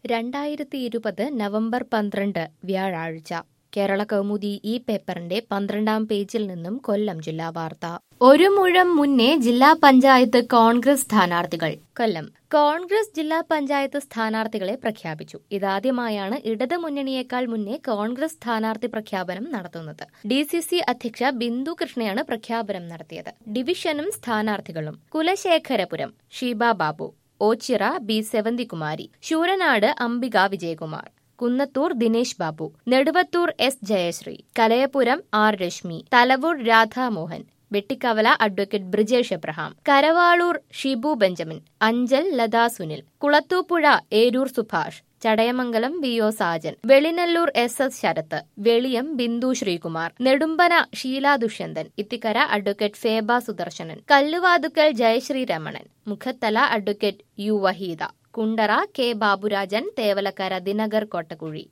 രണ്ടായിരത്തി ഇരുപത് നവംബർ പന്ത്രണ്ട് വ്യാഴാഴ്ച കേരള കൗമുദി ഈ പേപ്പറിന്റെ പന്ത്രണ്ടാം പേജിൽ നിന്നും കൊല്ലം ജില്ലാ വാർത്ത ഒരു മുഴം മുന്നേ ജില്ലാ പഞ്ചായത്ത് കോൺഗ്രസ് സ്ഥാനാർത്ഥികൾ കൊല്ലം കോൺഗ്രസ് ജില്ലാ പഞ്ചായത്ത് സ്ഥാനാർത്ഥികളെ പ്രഖ്യാപിച്ചു ഇതാദ്യമായാണ് ഇടത് മുന്നണിയേക്കാൾ മുന്നേ കോൺഗ്രസ് സ്ഥാനാർത്ഥി പ്രഖ്യാപനം നടത്തുന്നത് ഡി സി സി അധ്യക്ഷ ബിന്ദു കൃഷ്ണയാണ് പ്രഖ്യാപനം നടത്തിയത് ഡിവിഷനും സ്ഥാനാർത്ഥികളും Kulasekharapuram Sheeba Babu Ochira B Sevanthikumari Sooranad Ambika Vijayakumar Kunnathur Dinesh Babu Neduvathur S Jayasree Kalayapuram R Rashmi Thalavoor Radhamohan Vettikkavala advocate Brijesh Abraham Karavaloor Shibu Benjamin Anchal Latha Sunil Kulathupuzha Eroor Subhash Chadayamangalam V O Sajan Velinalloor S S Sarath Veliyam Bindu Sreekumar Nedumpana Sheela Dushyanthan Ithikkara advocate Feba Sudarsanan Kalluvathukkal Jayasree Ramanan Mukhathala advocate U Waheeda Kundara K Baburajan Thevalakkara Dinakar കോട്ടക്കുഴി